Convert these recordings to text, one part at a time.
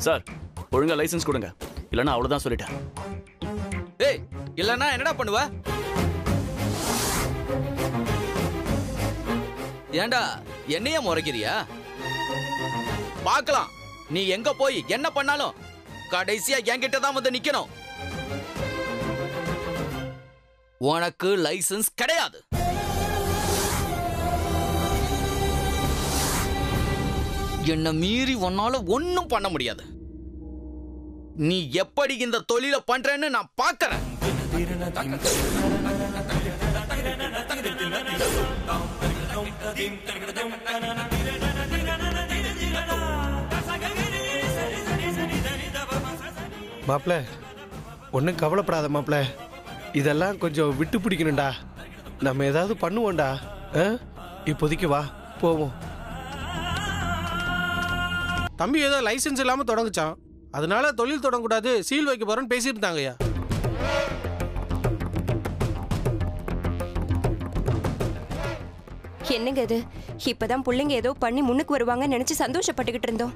Sir ஒழுங்கா licence கொடுங்க இல்லைன்னா அவ்வளோதான் சொல்லிட்டேன் ஏய் இல்லன்னா என்னடா பண்ணுவ ஏண்டா என்னைய முறைக்கிறியா பார்க்கலாம் நீ எங்க போய் என்ன பண்ணாலும் கடைசியா என்கிட்ட தான் வந்து நிக்கணும் உனக்கு லைசென்ஸ் கிடையாது என்ன மீறி உன்னால ஒன்னும் பண்ண முடியாது நீ எப்படி இந்த தொழிலை பண்றேன்னு நான் பார்க்கறேன் மாப்பிள ஒன்றும் கவலைப்படாத மாப்பிள இதெல்லாம் கொஞ்சம் விட்டு பிடிக்கணும்டா நம்ம ஏதாவது பண்ணுவோம்டா ஆ? இப்போதைக்கு வா போவோம் தம்பி ஏதோ லைசென்ஸ் இல்லாமல் தொடங்குச்சான் அதனால தொழில் தொடங்கக்கூடாது சீல் வைக்க போறோன்னு பேசியிருந்தாங்கய்யா என்னங்க இது இப்பதான் புள்ளைங்க ஏதோ பண்ணி முன்னுக்கு வருவாங்கன்னு நினைச்சு சந்தோஷப்பட்டுக்கிட்டு இருந்தோம்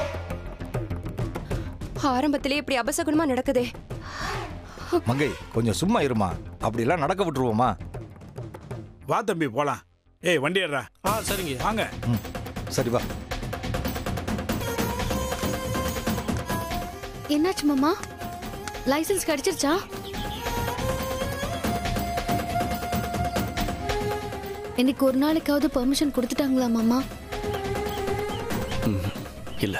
ஆரம்பத்திலே இப்படி அபசகுணமா நடக்குதே மங்கை கொஞ்சம் சும்மா இருமா அப்படிலாம் நடக்க விட்டுருவோமா வா தம்பி போலாம் ஏய் வண்டி ஏறா ஆ சரிங்க வாங்க ம் சரி வா என்னாச்சு மாமா லைசென்ஸ் கிடைச்சிருச்சா இன்னைக்கு ஒரு நாளைக்காவது பெர்மிஷன் கொடுத்துட்டாங்களா மாமா இல்லை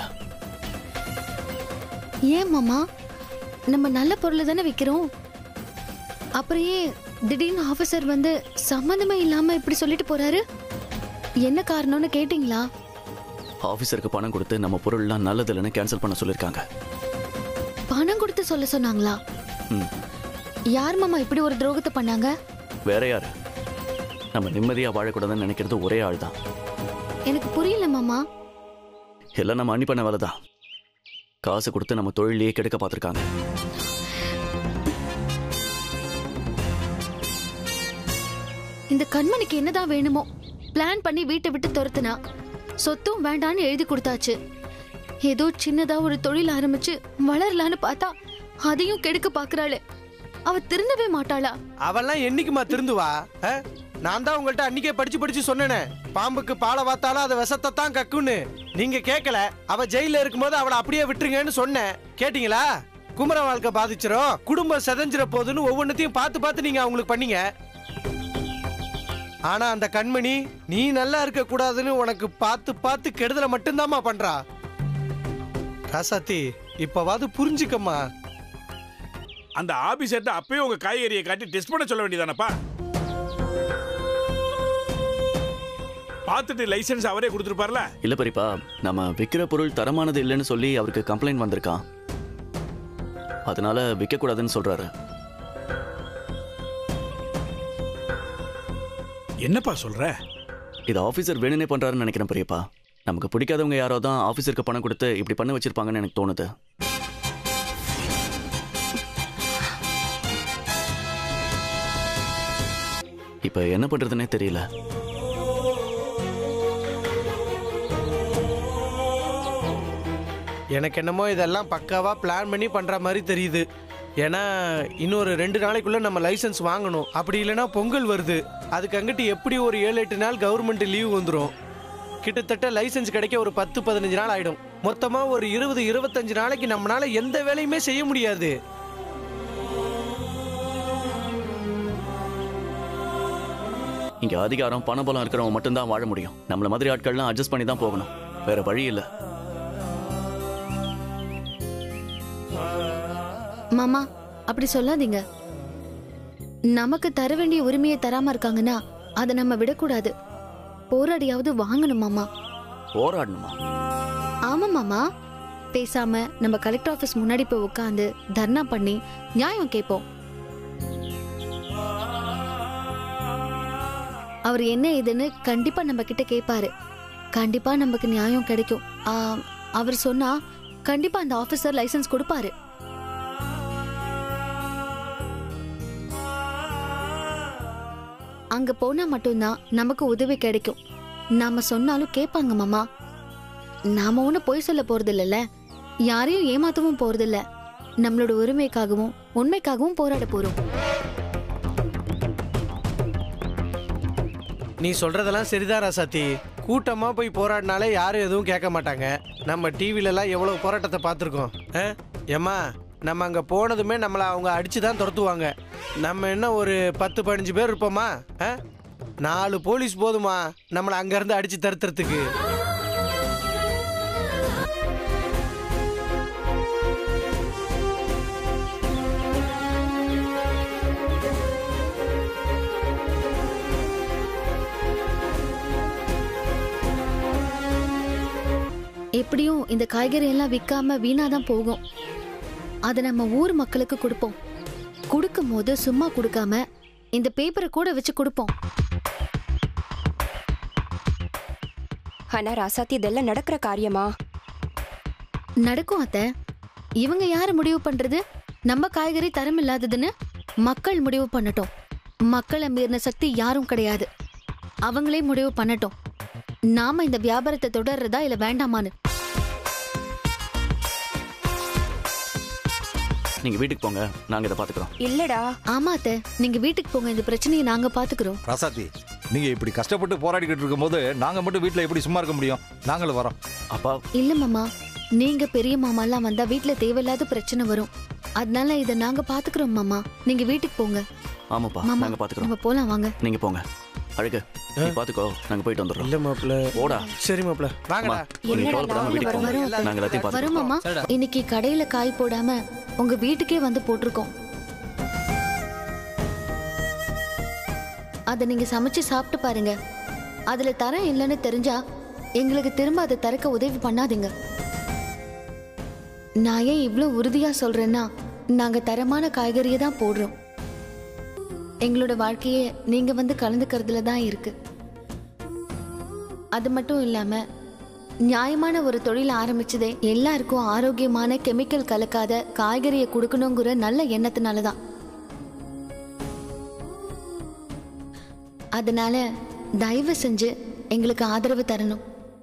ஏன் மாமா நம்ம நல்ல பொருளை தானே விற்கிறோம் அப்புறம் ஏன் திடீர்னு ஆஃபீஸர் வந்து சம்மந்தமே இல்லாம இப்படி சொல்லிட்டு போறாரு என்ன காரணம்னு கேட்டிங்களா ஆஃபீஸருக்கு பணம் கொடுத்து நம்ம பொருள்லாம் நல்லது இல்லைன்னு கேன்சல் பண்ண சொல்லியிருக்காங்க பணம் கொடுத்து சொல்ல சொன்னாங்களா ம் யார் மாமா இப்படி ஒரு துரோகத்தை பண்ணாங்க வேற யாரு நம்ம நிம்மதியாக வாழக்கூடாதுன்னு நினைக்கிறது ஒரே ஆள் தான் எனக்கு புரியல மாமா எல்லாம் நம்ம அன்னி பண்ண வேலை தான் காசு கொடுத்து நம்ம தொழிலையே கெடுக்க பார்த்துருக்காங்க இந்த கண்மணிக்கு என்னதான் வேணுமோ பிளான் பண்ணி வீட்டை விட்டு துரத்துனா சொத்தும் வேண்டான்னு எழுதி கொடுத்தாச்சு ஏதோ சின்னதா ஒரு தொழில் ஆரம்பிச்சு வளரலான்னு பார்த்தா அதையும் கெடுக்க பாக்குறாளே அவ திருந்தவே மாட்டாளா அவெல்லாம் என்னைக்குமா திருந்துவா ஆ? நான் தான் உங்கள்ட்ட அன்னைக்கே படிச்சு படிச்சு சொன்னேனே பாம்புக்கு பாலை பார்த்தாலும் அதை விஷத்தை தான் கக்குன்னு நீங்க கேட்கல அவ ஜெயில இருக்கும்போது அவளை அப்படியே விட்டுருங்கன்னு சொன்னேன் கேட்டீங்களா குமர வாழ்க்கை பாதிச்சிரும் குடும்பம் செதஞ்சிர போகுதுன்னு ஒவ்வொன்றத்தையும் பார்த்து பார்த்து நீங்க அவங்களுக்கு பண்ணீங்க ஆனா அந்த கண்மணி நீ நல்லா இருக்க கூடாதுன்னு உனக்கு பார்த்து பார்த்து கெடுதலை மட்டும்தாம்மா பண்றா ராசாத்தி இப்பவாது புரிஞ்சுக்கம்மா அந்த ஆபீசர்ட்ட அப்பயே உங்க காய்கறியை காட்டி டெஸ்ட் பண்ண சொல்ல வேண்டியதானப்பா பார்த்துட்டு லைசென்ஸ் அவரே கொடுத்துருப்பார்ல இல்லை பெரியப்பா நம்ம விற்கிற பொருள் தரமானது இல்லைன்னு சொல்லி அவருக்கு கம்ப்ளைண்ட் வந்திருக்கான் அதனால விற்கக்கூடாதுன்னு சொல்றாரு என்னப்பா சொல்ற இது ஆஃபீஸர் வேணுனே பண்றாருன்னு நினைக்கிறேன் பெரியப்பா நமக்கு பிடிக்காதவங்க யாரோ தான் ஆஃபீஸருக்கு பணம் கொடுத்து இப்படி பண்ண வச்சிருப்பாங்கன்னு எனக்கு தோணுது இப்போ என்ன பண்றதுனே தெரியல எனக்கு என்னமோ இதெல்லாம் பக்காவா பிளான் பண்ணி பண்ற மாதிரி தெரியுது ஏன்னா இன்னொரு ரெண்டு நாளைக்குள்ள நம்ம லைசென்ஸ் வாங்கணும் அப்படி இல்லைன்னா பொங்கல் வருது அதுக்கு அங்கிட்டு எப்படி ஒரு ஏழு எட்டு நாள் கவர்மெண்ட் லீவ் வந்துடும் கிட்டத்தட்ட லைசென்ஸ் கிடைக்க ஒரு பத்து பதினஞ்சு நாள் ஆயிடும் மொத்தமா ஒரு இருபது இருபத்தஞ்சு நாளைக்கு நம்மளால எந்த வேலையுமே செய்ய முடியாது இங்க அதிகாரம் பணபலம் இருக்கிறவங்க மட்டும்தான் வாழ முடியும் நம்மள மாதிரி ஆட்கள்லாம் அட்ஜஸ்ட் பண்ணி தான் போகணும் வேற வழி இல்லை மாமா அப்படி சொல்லாதீங்க நமக்கு தர வேண்டிய உரிமையை தராம இருக்காங்கன்னா அதை நம்ம விடக்கூடாது போராடியாவது வாங்கணும் மாமா போராடணுமா ஆமா மாமா பேசாம நம்ம கலெக்டர் ஆபீஸ் முன்னாடி போய் உட்காந்து தர்ணா பண்ணி நியாயம் கேட்போம் அவர் என்ன ஏதுன்னு கண்டிப்பா நம்ம கிட்ட கேட்பாரு கண்டிப்பா நமக்கு நியாயம் கிடைக்கும் ஆ, அவர் சொன்னா கண்டிப்பா அந்த ஆபீசர் லைசென்ஸ் கொடுப்பாரு அங்க போனா மட்டும்தான் நமக்கு உதவி கிடைக்கும் நாம சொன்னாலும் கேட்பாங்க மாமா நாம ஒண்ணு பொய் சொல்ல போறது இல்லைல்ல யாரையும் ஏமாத்தவும் போறதில்ல நம்மளோட உரிமைக்காகவும் உண்மைக்காகவும் போராட போறோம் நீ சொல்றதெல்லாம் சரிதான் ராசாத்தி கூட்டமா போய் போராடினாலே யாரும் எதுவும் கேட்க மாட்டாங்க நம்ம டிவில எல்லாம் எவ்வளவு போராட்டத்தை பார்த்துருக்கோம் ஏம்மா நம்ம அங்க போனதுமே நம்மளை அவங்க அடிச்சு தான் துரத்துவாங்க நம்ம என்ன ஒரு பத்து பதினஞ்சு பேர் இருப்போமா ஆ? நாலு போலீஸ் போதுமா நம்மளை அங்க இருந்து அடிச்சு தருத்துறதுக்கு எப்படியும் இந்த காய்கறி எல்லாம் விற்காம வீணாதான் போகும் அதை நம்ம ஊர் மக்களுக்கு கொடுப்போம் கொடுக்கும் போது சும்மா கொடுக்காம இந்த பேப்பரை கூட வச்சு கொடுப்போம் ஆனா ராசாத்தி இதெல்லாம் நடக்கிற காரியமா நடக்கும் அத்தை இவங்க யாரு முடிவு பண்றது நம்ம காய்கறி தரம் இல்லாததுன்னு மக்கள் முடிவு பண்ணட்டும் மக்களை மீறின சக்தி யாரும் கிடையாது அவங்களே முடிவு பண்ணட்டும் நாம இந்த வியாபாரத்தை தொடர்றதா இல்ல வேண்டாமான்னு நீங்க வீட்டுக்கு போங்க நாங்க இதை பாத்துக்கிறோம் இல்லடா ஆமா அத்தை நீங்க வீட்டுக்கு போங்க இந்த பிரச்சனையை நாங்க பாத்துக்கிறோம் ராசாத்தி நீங்க இப்படி கஷ்டப்பட்டு போராடிக்கிட்டு இருக்கும்போது நாங்க மட்டும் வீட்ல எப்படி சும்மா இருக்க முடியும் நாங்களும் வரோம் அப்பா இல்ல மாமா நீங்க பெரிய மாமாலாம் வந்தா வீட்ல தேவையில்லாத பிரச்சனை வரும் அதனால இத நாங்க பாத்துக்கிறோம் மாமா நீங்க வீட்டுக்கு போங்க ஆமாப்பா மாமா நாங்க பாத்துக்கிறோம் நம்ம போலாம் வாங்க நீங்க போங்க அழகு நீ பாத்துக்கோ நாங்க போயிட்டு வந்துடுறோம் இல்ல மாப்பிள்ள போடா சரி மாப்பிள்ள வாங்கடா நீங்க என்னடா கவலைப்படாம வீட்டுக்கு நாங்களும் போங்க வரோம். நாங்க எல்லாத்தையும் வரோம் பாத்துக்கிறோம் மாமா இன்னைக்கு கடையில காய் போடாம உங்க வீட்டுக்கே வந்து போட்டிருக்கோம் அத நீங்க சமைச்சு சாப்பிட்டு பாருங்க அதுல தரம் இல்லைன்னு தெரிஞ்சா எங்களுக்கு திரும்ப அதை திறக்க உதவி பண்ணாதீங்க நான் ஏன் இவ்ளோ உறுதியா சொல்றேன்னா நாங்க தரமான காய்கறியை தான் போடுறோம் எங்களோட வாழ்க்கையே நீங்க வந்து கலந்துக்கிறதுல தான் இருக்கு அது மட்டும் இல்லாம நியாயமான ஒரு தொழில் ஆரம்பிச்சதே எல்லாருக்கும் ஆரோக்கியமான கெமிக்கல் கலக்காத காய்கறியை கொடுக்கணுங்கிற நல்ல எண்ணத்தினால தான் அதனால தயவு செஞ்சு எங்களுக்கு ஆதரவு தரணும்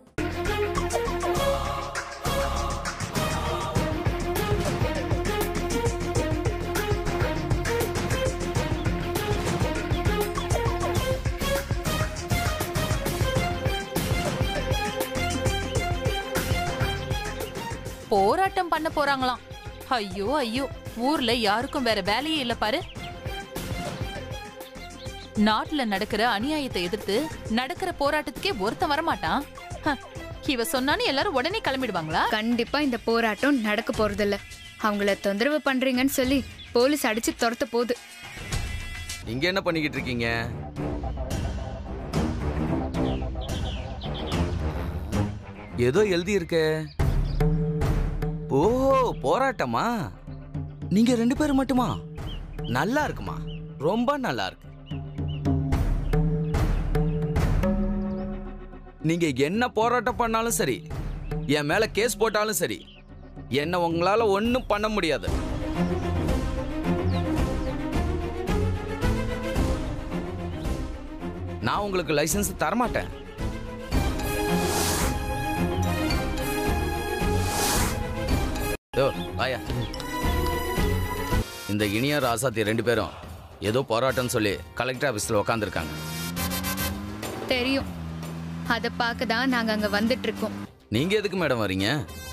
போராட்டம் பண்ண போறாங்களாம் ஐயோ ஐயோ ஊர்ல யாருக்கும் வேற வேலையே இல்ல பாரு நாட்டுல நடக்கிற அநியாயத்தை எதிர்த்து நடக்கிற போராட்டத்துக்கே ஒருத்தன் வரமாட்டான் ஹ, இவ சொன்னான்னு எல்லாரும் உடனே கிளம்பிடுவாங்களா கண்டிப்பா இந்த போராட்டம் நடக்க போறதில்ல அவங்கள தொந்தரவு பண்றீங்கன்னு சொல்லி போலீஸ் அடிச்சு துரத்த போகுது இங்க என்ன பண்ணிக்கிட்டு இருக்கீங்க ஏதோ எழுதி இருக்கே ஓ போராட்டமா நீங்க ரெண்டு பேரும் மட்டுமா நல்லா இருக்குமா ரொம்ப நல்லா இருக்கு நீங்க என்ன போராட்டம் பண்ணாலும் சரி என் மேல கேஸ் போட்டாலும் சரி என்ன உங்களால ஒன்றும் பண்ண முடியாது நான் உங்களுக்கு லைசென்ஸ் தரமாட்டேன் யோ, வாயா இந்த இனியா ராசாத்தி ரெண்டு பேரும் ஏதோ போராட்டம்னு சொல்லி கலெக்டர் ஆஃபீஸில் உக்காந்துருக்காங்க தெரியும் அதை பார்க்க தான் நாங்க அங்க வந்துட்டு இருக்கோம் நீங்க எதுக்கு மேடம் வரீங்க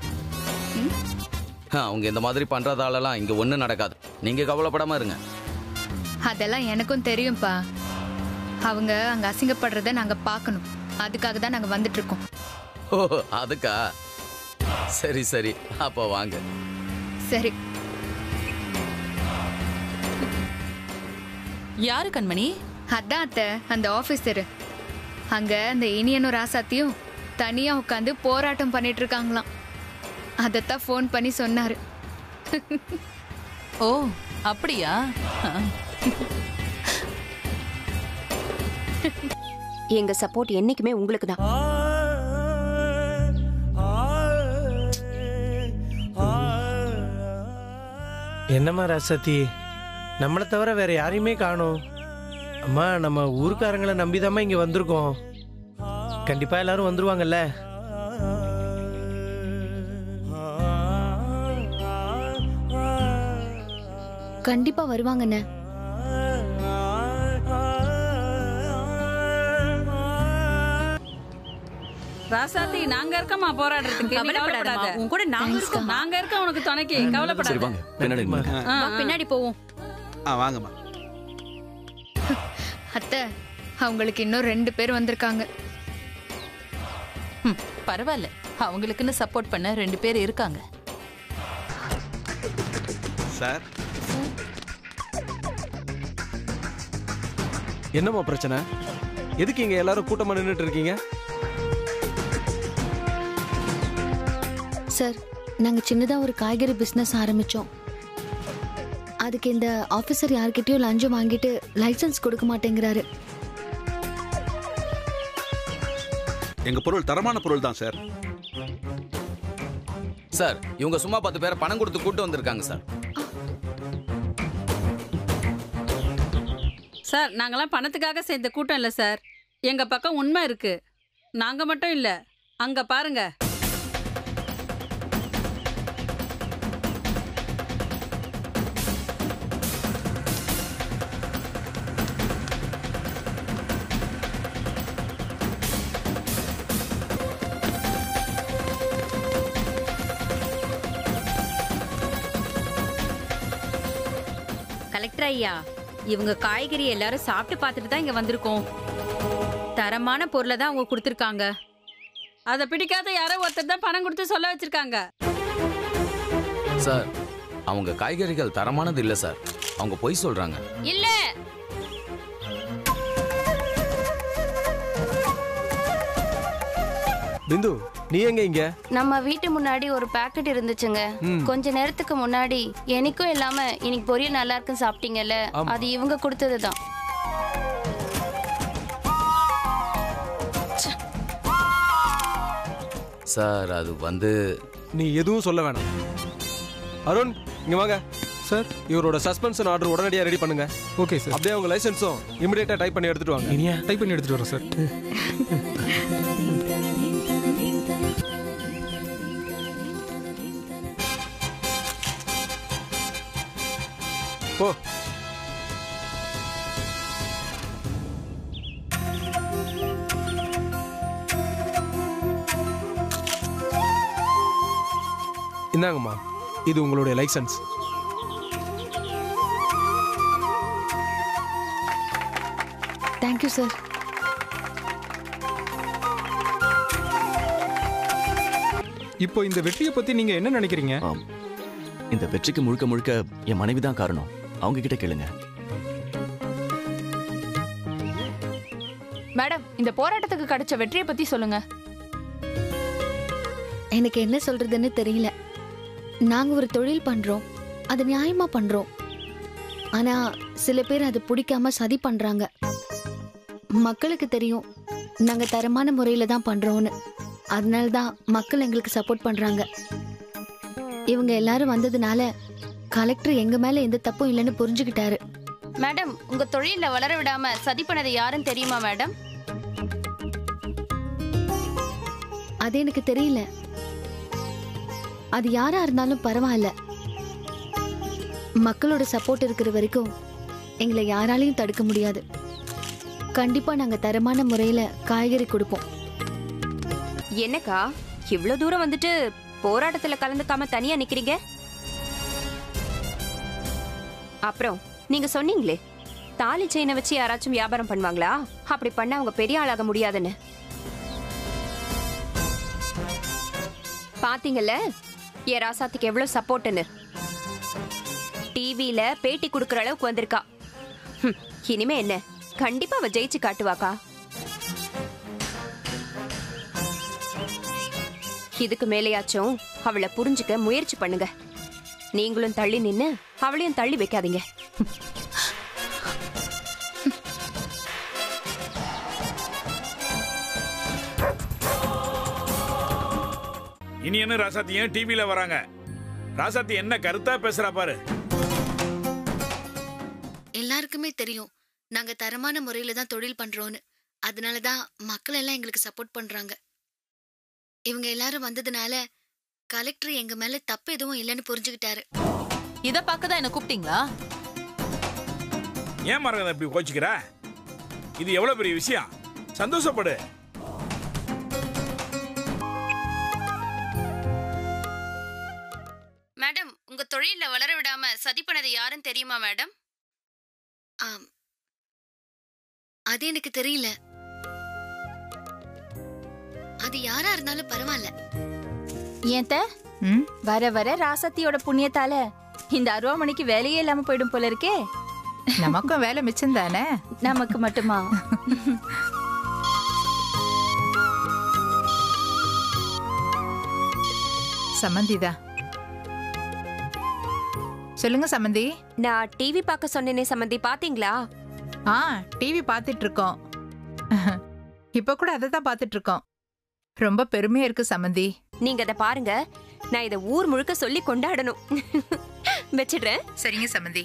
அவங்க இந்த மாதிரி பண்றதாலலாம் இங்க ஒன்றும் நடக்காது நீங்க கவலைப்படாம இருங்க அதெல்லாம் எனக்கும் தெரியும்ப்பா அவங்க அங்க அசிங்கப்படுறத நாங்க பார்க்கணும் அதுக்காக தான் நாங்க வந்துட்டு இருக்கோம் ஓ அதுக்கா சரி சரி அப்போ வாங்க சரி யாரு கண்மணி அதான் அத்தை அந்த ஆபீசரு அங்க அந்த இனியனும் ராசாத்தியும் தனியா உட்காந்து போராட்டம் பண்ணிட்டு இருக்காங்களாம் அதைத்தான் ஃபோன் பண்ணி சொன்னாரு ஓ அப்படியா ஆ. எங்க சப்போர்ட் என்னைக்குமே உங்களுக்கு தான் என்னம்மா ராசாத்தி நம்மளை தவிர வேற யாரையுமே காணோம் அம்மா நம்ம ஊர்க்காரங்களை நம்பிதாம்மா இங்க வந்திருக்கோம் கண்டிப்பா எல்லாரும் வந்துருவாங்கல்ல கண்டிப்பா வருவாங்கண்ணே ராசாத்தி நாங்க இருக்கோமா போராடுறதுக்கு நீ கவலைப்படாதம்மா. கவலைப்படாத. உன் கூட நாங்க Thanks இருக்கோம். அக்கா. நாங்க இருக்கோம் உனக்கு துணைக்கு சரி கவலைப்படாத வாங்க பின்னாடி நில்லுங்க. ஆ, வா, ஆ. பின்னாடி போவோம் ஆ வாங்கம்மா அத்தை அவங்களுக்கு இன்னும் ரெண்டு பேர் வந்திருக்காங்க ம், பரவாயில்ல அவங்களுக்குன்னு சப்போர்ட் பண்ண ரெண்டு பேர் இருக்காங்க சார் என்னம்மா பிரச்சனை எதுக்கு இங்க எல்லாரும் கூட்டமா நின்றுட்டு இருக்கீங்க சார் நாங்க சின்னதா ஒரு காய்கறி பிசினஸ் ஆரம்பிச்சோம் அதுக்கு இந்த ஆபீசர் யார்கிட்டயும் லஞ்சம் வாங்கிட்டு லைசென்ஸ் கொடுக்க மாட்டேங்கிறாரு எங்க பொருள் தரமான பொருள் தான் சார் சார் இவங்க சும்மா பத்து பேரை பணம் கொடுத்து கூட்டு வந்திருக்காங்க சார் சார் நாங்கெல்லாம் பணத்துக்காக சேர்ந்த கூட்டம் இல்ல சார் எங்க பக்கம் உண்மை இருக்கு நாங்க மட்டும் இல்ல அங்க பாருங்க கலெக்டர் ஐயா இவங்க காய்கறி எல்லாரும் சாப்பிட்டு பார்த்துட்டு தான் இங்க வந்திருக்கோம் தரமான பொருளை தான் அவங்க கொடுத்துருக்காங்க அதை பிடிக்காத யாரோ ஒருத்தர் தான் பணம் கொடுத்து சொல்ல வச்சிருக்காங்க சார் அவங்க காய்கறிகள் தரமானது இல்ல சார் அவங்க பொய் சொல்றாங்க இல்ல பிந்து நீ எங்க இங்க நம்ம வீட்டு முன்னாடி ஒரு பாக்கெட் இருந்துச்சுங்க ம். கொஞ்ச நேரத்துக்கு முன்னாடி எனக்கும் இல்லாம இன்னைக்கு பொரியல் நல்லா இருக்குன்னு சாப்பிட்டீங்கல்ல ஆமா. அது இவங்க கொடுத்தது தான் சார் அது வந்து நீ எதுவும் சொல்ல வேணாம் அருண் இங்க வாங்க சார் இவரோட சஸ்பென்ஷன் ஆர்டர் உடனடியாக ரெடி பண்ணுங்க ஓகே சார் அப்படியே உங்க லைசென்ஸும் இமிடியேட்டா டைப் பண்ணி எடுத்துட்டு வாங்க இனியா டைப் பண்ணி எடுத்துட்டு வரேன் சார் போ இந்தாங்கம்மா இது உங்களுடைய லைசென்ஸ் தேங்க்யூ சார் இப்போ இந்த வெற்றியை பத்தி நீங்க என்ன நினைக்கிறீங்க ஆம். இந்த வெற்றிக்கு முழுக்க முழுக்க என் மனைவி தான் காரணம் அவங்க கிட்ட கேளுங்க மேடம் இந்த போராட்டத்துக்கு கிடைச்ச வெற்றியை பத்தி சொல்லுங்க எனக்கு என்ன சொல்றதுன்னு தெரியல நாங்க ஒரு தொழில் பண்றோம் அது நியாயமா பண்றோம் ஆனா சில பேர் அது பிடிக்காம சதி பண்றாங்க மக்களுக்கு தெரியும் நாங்க தரமான முறையில தான் பண்றோம்னு அதனால தான் மக்கள் எங்களுக்கு சப்போர்ட் பண்றாங்க இவங்க எல்லாரும் வந்ததுனால கலெக்டர் எங்க மேல எந்த தப்பும் இல்லைன்னு புரிஞ்சுக்கிட்டாரு மேடம் உங்க தொழில வளர விடாம சதி பண்ணது யாருன்னு தெரியுமா மேடம் அது எனக்கு தெரியல அது யாரா இருந்தாலும் பரவாயில்ல மக்களோட சப்போர்ட் இருக்கிற வரைக்கும் எங்களை யாராலையும் தடுக்க முடியாது கண்டிப்பா நாங்க தரமான முறையில காய்கறி கொடுப்போம் என்னக்கா இவ்ளோ தூரம் வந்துட்டு போராட்டத்துல கலந்துக்காம தனியா நிக்கிறீங்க அப்புறம் நீங்க சொன்னீங்களே தாலி செயினை வச்சு யாராச்சும் வியாபாரம் பண்ணுவாங்களா அப்படி பண்ண அவங்க பெரிய ஆளாக முடியாதுன்னு பாத்தீங்கல்ல என் ராசாத்துக்கு எவ்வளவு சப்போர்ட்னு டிவியில பேட்டி கொடுக்கற அளவுக்கு வந்திருக்கா ஹம், இனிமே என்ன கண்டிப்பா அவ ஜெயிச்சு காட்டுவாக்கா இதுக்கு மேலேயாச்சும் அவளை புரிஞ்சுக்க முயற்சி பண்ணுங்க நீங்களும் தள்ளி நின்னு அவளையும் தள்ளி வைக்காதீங்க இனி என்ன ராசாத்தி ஏன் டிவியில வராங்க ராசாத்தி என்ன கருத்தா பேசுறா பாரு எல்லாருக்குமே தெரியும் நாங்க தரமான முறையில தான் தொழில் பண்றோம்னு அதனால தான் மக்கள் எல்லாம் எங்களுக்கு சப்போர்ட் பண்றாங்க இவங்க எல்லாரும் வந்ததுனால கலெக்டர் எங்க மேல தப்பு எதுவும் இல்லைன்னு புரிஞ்சுக்கிட்டாரு இத பார்க்க தான் என்ன கூப்பிட்டீங்களா ஏன் மரகதம் இப்படி கோச்சிக்கிற இது எவ்வளவு பெரிய விஷயம் சந்தோஷப்படு மேடம் உங்க தொழில வளர விடாம சதி பண்ணது யாருன்னு தெரியுமா மேடம் ஆம் அது எனக்கு தெரியல அது யாரா இருந்தாலும் பரவாயில்ல ஏன் த? ம் வர வர ராசத்தியோட புண்ணியத்தால இந்த அருவாமணிக்கு வேலையே இல்லாம போயிடும் போல இருக்கே நமக்கும் வேலை மிச்சம் தானே நமக்கு மட்டுமா சம்மந்திதா சொல்லுங்க சம்மந்தி நான் டிவி பார்க்க சொன்னேனே சம்மந்தி பாத்தீங்களா ஆ டிவி பார்த்துட்டு இருக்கோம் இப்ப கூட அதை தான் பார்த்துட்டு இருக்கோம் ரொம்ப பெருமையா இருக்கு சம்மந்தி நீங்க அதை பாருங்க நான் இதை ஊர் முழுக்க சொல்லி கொண்டாடணும் வச்சிடுறேன் சரிங்க சம்மந்தி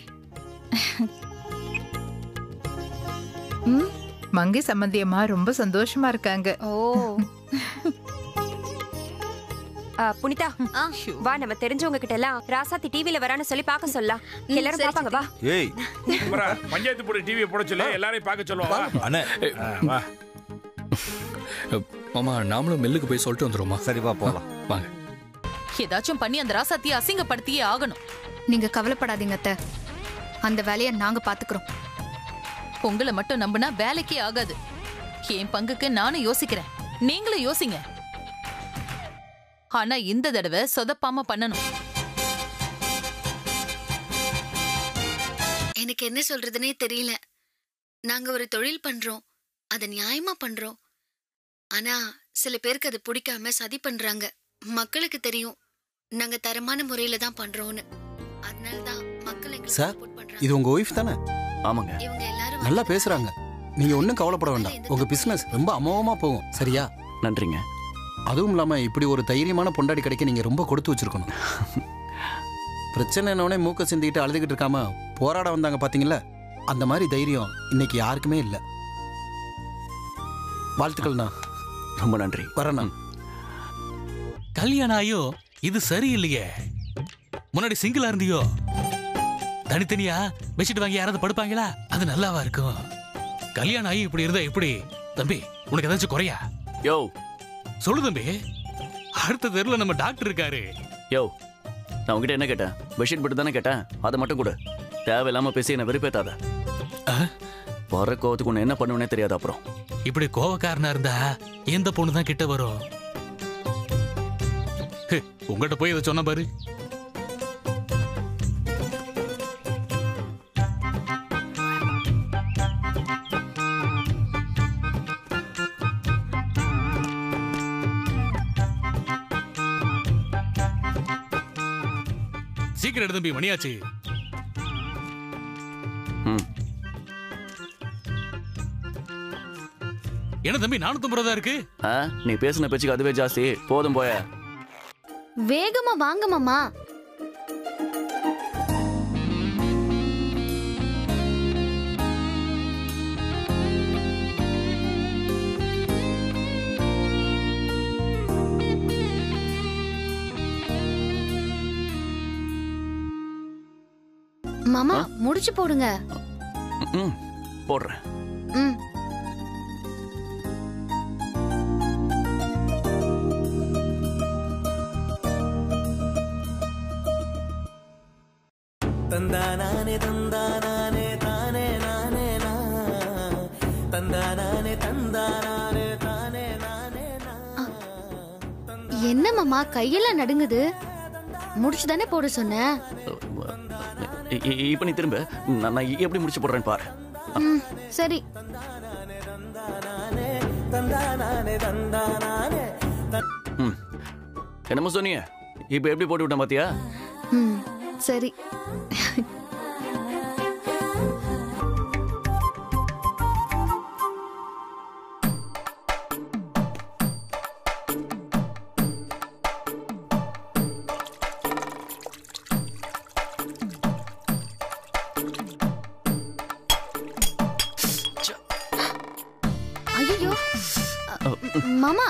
மங்கை சம்மந்தி அம்மா ரொம்ப சந்தோஷமா இருக்காங்க ஓ ஆ, புனிதா வா நம்ம தெரிஞ்சவங்க கிட்ட எல்லாம் ராசாத்தி டிவில வரான்னு சொல்லி பார்க்க சொல்லலாம் எல்லாரும் பாப்பாங்க வா ஏய் குமரா, பஞ்சாயத்து போர்டு டிவியை போட சொல்லி எல்லாரையும் பார்க்க சொல்லுவோம் வா. அண்ணே ஆ, வா மாமா நாமளும் மில்லுக்கு போய் சொல்லிட்டு வந்துருவோமா சரி வா போலாம் வாங்க ஏதாச்சும் பண்ணி அந்த ராசாத்தியை அசிங்கப்படுத்தியே ஆகணும் நீங்க கவலைப்படாதீங்க அத்தை அந்த வேலையை நாங்க பாத்துக்கிறோம் உங்களை மட்டும் நம்பினா வேலைக்கே ஆகாது என் பங்குக்கு நானும் யோசிக்கிறேன் நீங்களும் யோசிங்க ஆனா இந்த தடவை சொதப்பாம பண்ணணும் எனக்கு என்ன சொல்றதுனே தெரியல நாங்க ஒரு தொழில் பண்றோம் அதை நியாயமா பண்றோம் ஆனா சில பேருக்கு அது பிடிக்காம சதி பண்றாங்க மக்களுக்கு தெரியும் நாங்க தரமான முறையில தான் பண்றோம்னு அதனாலதான் மக்கள் எங்களுக்கு சார் இது உங்க ஒய்ஃப் தானே ஆமாங்க இவங்க எல்லாரும் நல்லா பேசுறாங்க நீங்க ஒன்றும் கவலைப்பட வேண்டாம் உங்க பிசினஸ் ரொம்ப அமோகமா போகும் சரியா நன்றிங்க அதுவும் இல்லாம இப்படி ஒரு தைரியமான பொண்டாடி கிடைக்க நீங்க ரொம்ப கொடுத்து வச்சிருக்கணும் பிரச்சனை என்னவனே மூக்க சிந்திக்கிட்டு அழுதுகிட்டு இருக்காம போராட வந்தாங்க பாத்தீங்களா அந்த மாதிரி தைரியம் இன்னைக்கு யாருக்குமே இல்லை வாழ்த்துக்கள்ண்ணா ரொம்ப நன்றி வரேண்ணா கல்யாணம் ஆயோ இது சரியில்லையே முன்னாடி சிங்கிளா இருந்தியோ தனித்தனியா பெட்ஷீட் வாங்கி யாராவது படுப்பாங்களா அது நல்லாவா இருக்கும் கல்யாணம் ஆகி இப்படி இருந்தா எப்படி தம்பி உனக்கு ஏதாச்சும் குறையா யோ சொல்லு தம்பி அடுத்த தெருல நம்ம டாக்டர் இருக்காரு யோ நான் உங்ககிட்ட என்ன கேட்டேன் பெட்ஷீட் மட்டும் தானே கேட்டேன் அதை மட்டும் கொடு தேவையில்லாம பேசி என்ன வெறுப்பேத்தாத வர கோவத்துக்கு உன்னை என்ன பண்ணுவேனே தெரியாது அப்புறம் இப்படி கோவக்காரனா இருந்தா எந்த பொண்ணு தான் கிட்ட வரும் ஹே, உங்ககிட்ட போய் இதை சொன்ன பாரு சீக்கிரம் எடு தம்பி மணியாச்சு ம் என்ன தம்பி நானூத்தம்பது ரூபா தான் இருக்கு ஆ நீ பேசின பேச்சுக்கு அதுவே ஜாஸ்தி போதும் போய வேகமா வாங்க மாமா மாமா முடிச்சு போடுங்க ம் போடுறேன் ம் தந்தானே தந்தானே தானே நானே நா தந்தானே தந்தானே தானே நானே என்ன மாமா கையெல்லாம் நடுங்குது முடிச்சு தானே போட சொன்னேன் இ- இ- இப்ப நீ திரும்ப நான் நான் எப்படி முடிச்சு போடுறேன்னு பாரு ம், சரி தந்தானே தந்தானே ம் என்னமோ சொன்னீங்க இப்ப எப்படி போட்டு விட்டேன் பாத்தியா ம் சரி ஐயோ மாமா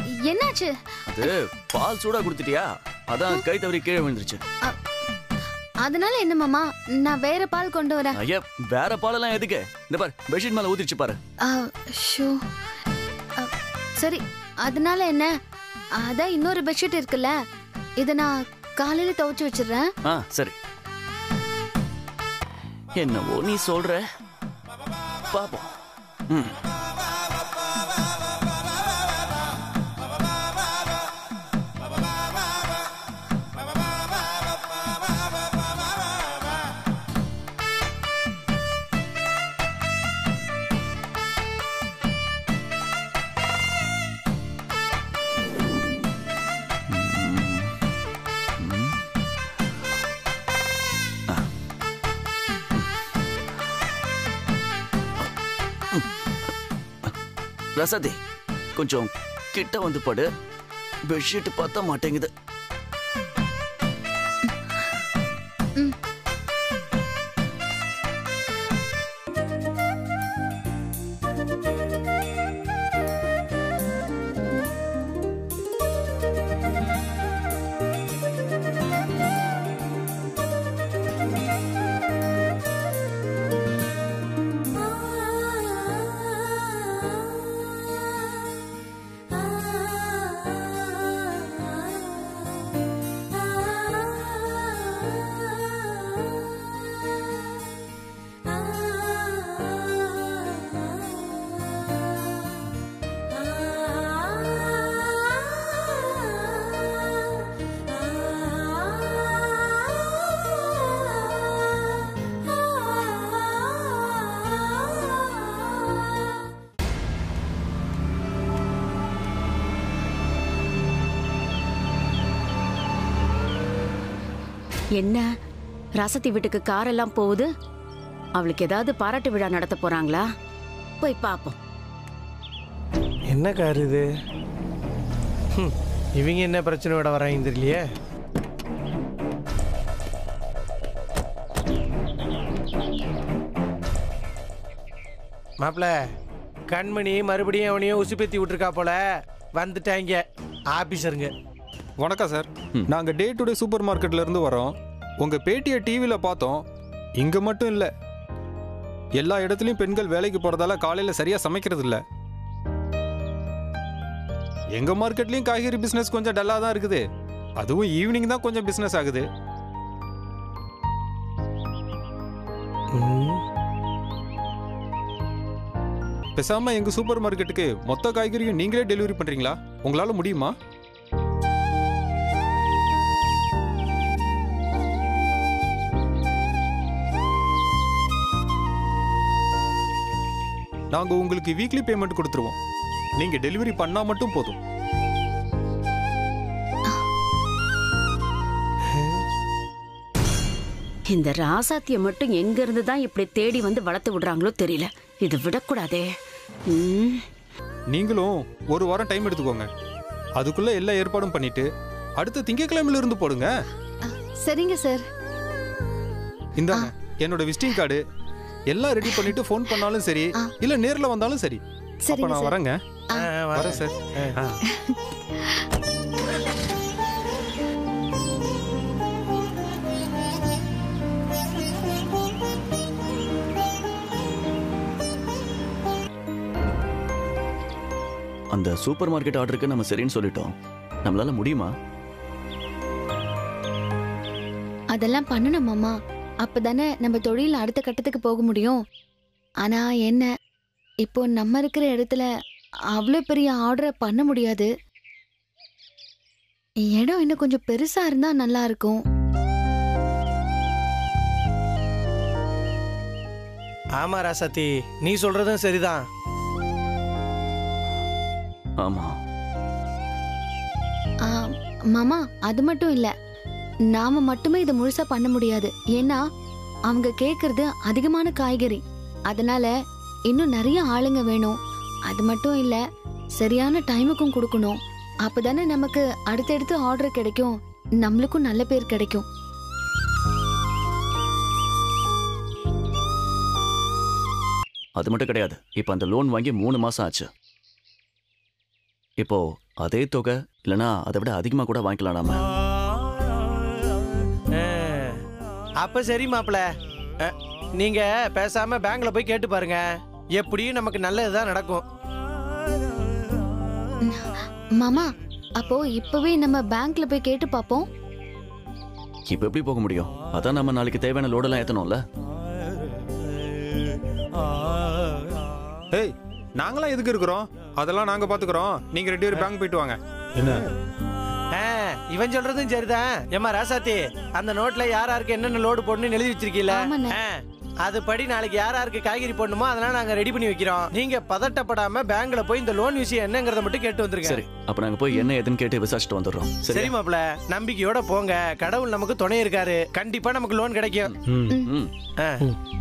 என்னாச்சு அது பால் சூடா கொடுத்துட்டியா அதான் கை தவறி கீழே விழுந்துருச்சு அதனால என்ன மாமா நான் வேற பால் கொண்டு வரேன் ஐயா வேற பாலெல்லாம் எதுக்கு இந்த பாரு பெட்ஷீட் மேல ஊத்திடுச்சு பாரு ஆ, ஷோ ஆ, சரி அதனால என்ன அதான் இன்னொரு பெட்ஷீட் இருக்குல்ல இதை நான் காலையில துவைச்சு வச்சிடுறேன் ஆ சரி என்னவோ நீ சொல்ற பாப்போம் ம் ரசதி கொஞ்சம் கிட்ட வந்து படு பெட்ஷீட் பார்த்தா மாட்டேங்குது என்ன ராசத்தி வீட்டுக்கு காரெல்லாம் போகுது அவளுக்கு ஏதாவது பாராட்டு விழா நடத்த போறாங்களா போய் பாப்போம் என்ன கார் இது ஹம், இவங்க என்ன பிரச்சனை விட வராங்க தெரியலையே மாப்பிள கண்மணி மறுபடியும் அவனையும் உசுப்பேத்தி விட்டுருக்கா போல வந்துட்டாங்க ஆபீசருங்க வணக்கம் சார் நாங்கள் டே டு டே சூப்பர் மார்க்கெட்ல இருந்து வரோம் உங்கள் பேட்டியை டிவியில் பார்த்தோம் இங்கே மட்டும் இல்லை எல்லா இடத்துலையும் பெண்கள் வேலைக்கு போகிறதால காலையில் சரியாக சமைக்கிறது இல்லை எங்கள் மார்க்கெட்லேயும் காய்கறி பிஸ்னஸ் கொஞ்சம் டல்லாக தான் இருக்குது அதுவும் ஈவினிங் தான் கொஞ்சம் பிஸ்னஸ் ஆகுது பேசாம எங்க சூப்பர் மார்க்கெட்டுக்கு மொத்த காய்கறியும் நீங்களே டெலிவரி பண்றீங்களா உங்களால முடியுமா நாங்க உங்களுக்கு வீக்லி பேமெண்ட் கொடுத்துருவோம் நீங்க டெலிவரி பண்ணா மட்டும் போதும் இந்த ராசாத்திய மட்டும் எங்க இருந்து தான் இப்படி தேடி வந்து வளர்த்து விடுறாங்களோ தெரியல இது விடக்கூடாதே ம், நீங்களும் ஒரு வாரம் டைம் எடுத்துக்கோங்க அதுக்குள்ள எல்லா ஏற்பாடும் பண்ணிட்டு அடுத்த திங்கட்கிழமையில இருந்து போடுங்க சரிங்க சார் இந்தாங்க என்னோட விசிட்டிங் கார்டு எல்லாம் ரெடி பண்ணிட்டு ஃபோன் பண்ணாலும் சரி இல்ல நேர்ல வந்தாலும் சரி அப்ப சரிங்க நான் சார். வரேங்க ஆ. வரேன் சார் ஆ. அந்த சூப்பர் மார்க்கெட் ஆர்டருக்கு நம்ம சரின்னு சொல்லிட்டோம் நம்மளால முடியுமா அதெல்லாம் பண்ணணும் மாமா அப்பதானே நம்ம தொழில் அடுத்த கட்டத்துக்கு போக முடியும் ஆனா என்ன இப்போ நம்ம இருக்கிற இடத்துல அவ்வளோ பெரிய ஆர்டரை பண்ண முடியாது இடம் இன்னும் கொஞ்சம் பெருசா இருந்தா நல்லா இருக்கும் ஆமா ராசாத்தி நீ சொல்றதும் சரிதான் ஆமா ஆ, மாமா அது மட்டும் இல்ல நாம மட்டுமே இதை முழுசா பண்ண முடியாது ஏன்னா அவங்க கேக்குறது அதிகமான காய்கறி அதனால இன்னும் நிறைய ஆளுங்க வேணும் அது மட்டும் இல்ல சரியான டைமுக்கும் கொடுக்கணும் அப்பதானே நமக்கு அடுத்தடுத்து ஆர்டர் கிடைக்கும் நம்மளுக்கும் நல்ல பேர் கிடைக்கும் அது மட்டும் கிடையாது இப்போ அந்த லோன் வாங்கி மூணு மாசம் ஆச்சு இப்போ அதே தொகை இல்லைன்னா அதை விட அதிகமாக கூட வாங்கிக்கலாம் நாம அப்ப சரி மாப்பிள அஹ், நீங்க பேசாம பேங்க்ல போய் கேட்டு பாருங்க எப்படியும் நமக்கு நல்லதுதான் நடக்கும் மாமா அப்போ இப்பவே நம்ம பேங்க்ல போய் கேட்டு பாப்போம் இப்ப எப்படி போக முடியும் அதான் நம்ம நாளைக்கு தேவையான லோடெல்லாம் ஏத்தணும்ல ஏய் நாங்களாம் எதுக்கு இருக்கிறோம் அதெல்லாம் நாங்க பாத்துக்கிறோம் நீங்க ரெண்டு பேரும் பேங்க் போயிட்டு வாங்க என்ன ஆ, இவன் சொல்றதும் சரிதான் ஏமா ராசாத்தி அந்த நோட்ல யார் யாருக்கு என்னென்ன லோடு போடணும்னு எழுதி வச்சிருக்கீல ஆ, அது படி நாளைக்கு யார் யாருக்கு காய்கறி போடணுமோ அதெல்லாம் நாங்க ரெடி பண்ணி வைக்கிறோம் நீங்க பதட்டப்படாம பேங்க்ல போய் இந்த லோன் விஷயம் என்னங்கறத மட்டும் கேட்டு வந்துருங்க சரி அப்ப நாங்க போய் என்ன ஏதுன்னு கேட்டு விசாரிச்சுட்டு வந்துடுறோம் சரி சரி மாப்ள நம்பிக்கையோட போங்க கடவுள் நமக்கு துணை இருக்காரு கண்டிப்பா நமக்கு லோன் கிடைக்கும் ஆ.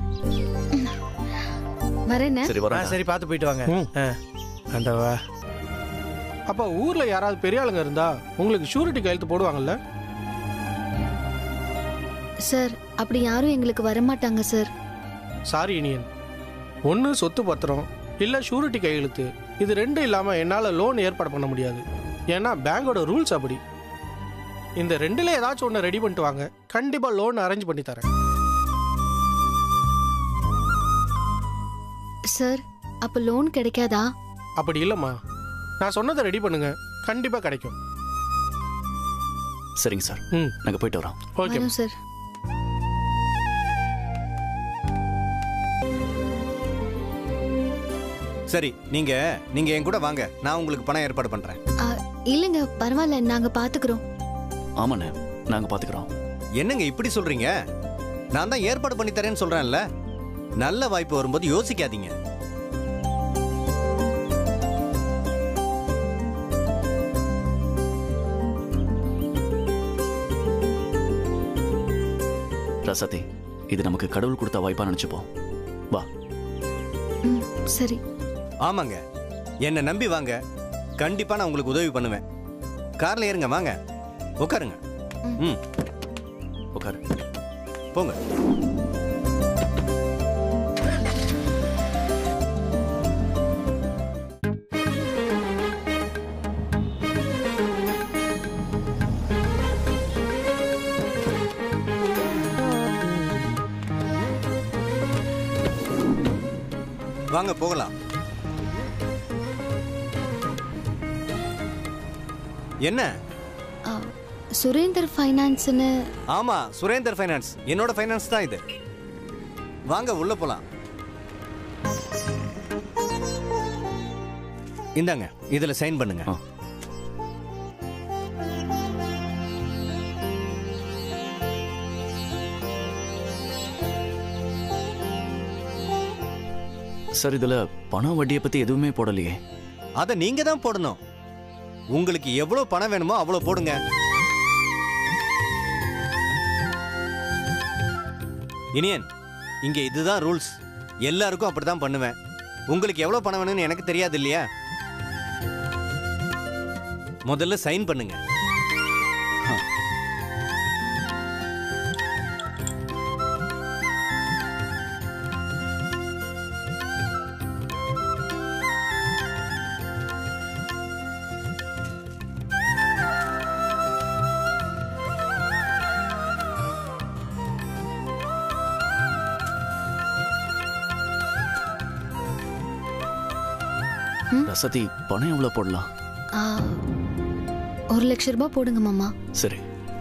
வரேன்னு சரி ஆ, சரி பார்த்து போயிட்டு வாங்க ஆ. அந்த வா அப்ப ஊர்ல யாராவது பெரிய ஆளுங்க இருந்தா உங்களுக்கு ஷூரிட்டி கையெழுத்து போடுவாங்கல்ல சார் அப்படி யாரும் எங்களுக்கு வரமாட்டாங்க சார் சாரி இனியன் ஒன்று சொத்து பத்திரம் இல்லை ஷூரிட்டி கையெழுத்து இது ரெண்டும் இல்லாமல் என்னால் லோன் ஏற்பாடு பண்ண முடியாது ஏன்னா பேங்கோட ரூல்ஸ் அப்படி இந்த ரெண்டுல ஏதாச்சும் ஒன்று ரெடி பண்ணிட்டு வாங்க கண்டிப்பாக லோன் அரேஞ்ச் பண்ணி தரேன் சார் அப்ப லோன் கிடைக்காதா அப்படி இல்லைம்மா நான் சொன்னதை ரெடி பண்ணுங்க கண்டிப்பாக கிடைக்கும் சரிங்க சார் ம் நாங்க போயிட்டு வரோம் ஓகே வரோம் சார் சரி நீங்க நீங்க என் கூட வாங்க நான் உங்களுக்கு பணம் ஏற்பாடு பண்றேன் ஆ, இல்லைங்க பரவாயில்ல நாங்க பாத்துக்கிறோம் ஆமாண்ணே நாங்க பாத்துக்கிறோம் என்னங்க இப்படி சொல்றீங்க நான் தான் ஏற்பாடு பண்ணி தரேன்னு சொல்றேன்ல நல்ல வாய்ப்பு வரும்போது யோசிக்காதீங்க ரசதி இது நமக்கு கடவுள் கொடுத்த வாய்ப்பா நினைச்சுப்போம் வா ம், சரி ஆமாங்க என்னை நம்பி வாங்க கண்டிப்பா நான் உங்களுக்கு உதவி பண்ணுவேன் கார்ல ஏறுங்க வாங்க உட்காருங்க ம் உட்காரு போங்க வாங்க போகலாம் என்ன ஆ, சுரேந்தர் ஃபைனான்ஸ்னு ஆமா சுரேந்தர் ஃபைனான்ஸ் என்னோட ஃபைனான்ஸ் தான் இது வாங்க உள்ள போலாம் இந்தாங்க இதுல சைன் பண்ணுங்க சார் இதுல பணம் வட்டியை பத்தி எதுவுமே போடலையே அதை நீங்க தான் போடணும் உங்களுக்கு எவ்வளவு பணம் வேணுமோ அவ்வளவு போடுங்க இனியன் இங்க இதுதான் ரூல்ஸ் எல்லாருக்கும் அப்படிதான் பண்ணுவேன் உங்களுக்கு எவ்வளவு பணம் வேணும்னு எனக்கு தெரியாது இல்லையா முதல்ல சைன் பண்ணுங்க ரசதி பணம் எவ்வளவு போடலாம் ஆ, ஒரு லட்ச ரூபாய் போடுங்க மாமா சரி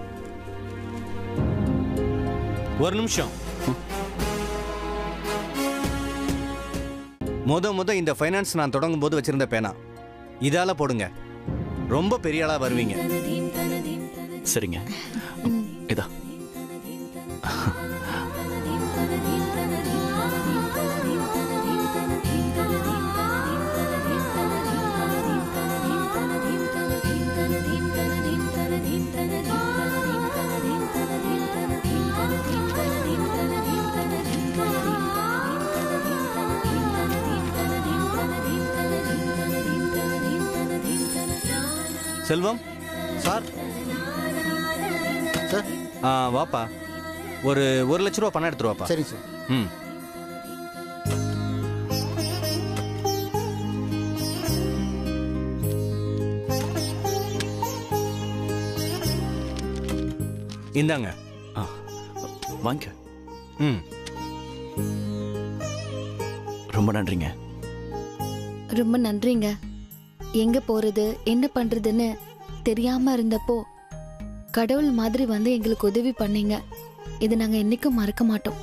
ஒரு நிமிஷம் முத முத இந்த ஃபைனான்ஸ் நான் தொடங்கும் போது வச்சிருந்த பேனா இதால போடுங்க ரொம்ப பெரிய ஆளா வருவீங்க சரிங்க இதா செல்வம் சார் சார் ஆ வாப்பா ஒரு ஒரு லட்ச ரூபா பணம் எடுத்துட்டு வாப்பா சரி சார் ம் இந்தாங்க வாங்க ம் ரொம்ப நன்றிங்க ரொம்ப நன்றிங்க எங்க போறது என்ன பண்றதுன்னு தெரியாம இருந்தப்போ கடவுள் மாதிரி வந்து எங்களுக்கு உதவி பண்ணீங்க இது நாங்க என்னைக்கும் மறக்க மாட்டோம்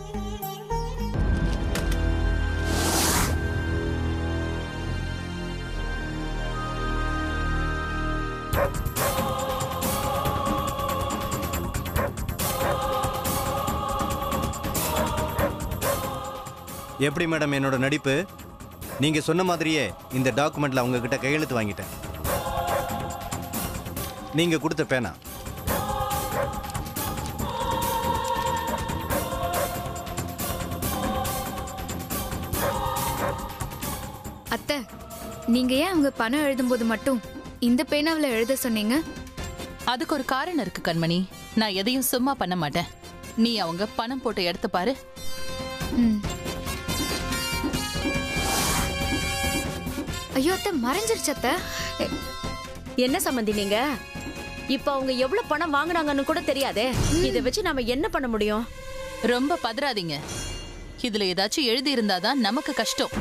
எப்படி மேடம் என்னோட நடிப்பு நீங்க சொன்ன மாதிரியே இந்த டாக்குமெண்ட்ல அவங்க கிட்ட கையெழுத்து வாங்கிட்டேன் நீங்க கொடுத்த பேனா அத்தை நீங்க ஏன் அவங்க பணம் எழுதும்போது மட்டும் இந்த பேனாவுல எழுத சொன்னீங்க அதுக்கு ஒரு காரணம் இருக்கு கண்மணி நான் எதையும் சும்மா பண்ண மாட்டேன் நீ அவங்க பணம் போட்டு எடுத்து பாரு ம். ஐயோ அத்தை மறைஞ்சிருச்சு அத்தை என்ன சம்மந்தி நீங்க இப்ப அவங்க எவ்வளவு பணம் வாங்குனாங்கன்னு கூட தெரியாதே இத வச்சு நாம என்ன பண்ண முடியும் ரொம்ப பதறாதீங்க இதுல ஏதாச்சும் எழுதி இருந்தாதான் நமக்கு கஷ்டம்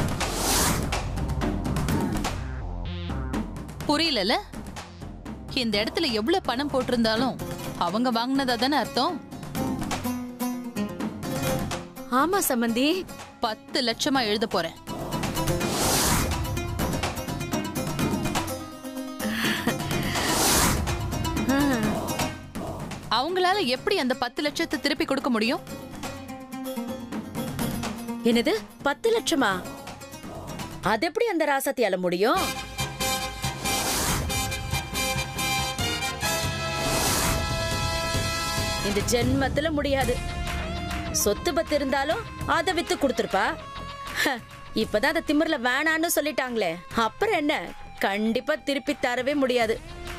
புரியலல இந்த இடத்துல எவ்வளவு பணம் போட்டிருந்தாலும் அவங்க வாங்கினதா தானே அர்த்தம் ஆமா சம்மந்தி பத்து லட்சமா எழுத போறேன் அவங்களால எப்படி அந்த பத்து லட்சத்தை திருப்பி கொடுக்க முடியும் என்னது பத்து லட்சமா அது எப்படி அந்த ராசத்தியால முடியும் இந்த ஜென்மத்துல முடியாது சொத்து பத்து இருந்தாலும் அதை வித்து கொடுத்துருப்பா ஹ, இப்பதான் அந்த திமிர்ல வேணான்னு சொல்லிட்டாங்களே அப்புறம் என்ன கண்டிப்பா திருப்பி தரவே முடியாது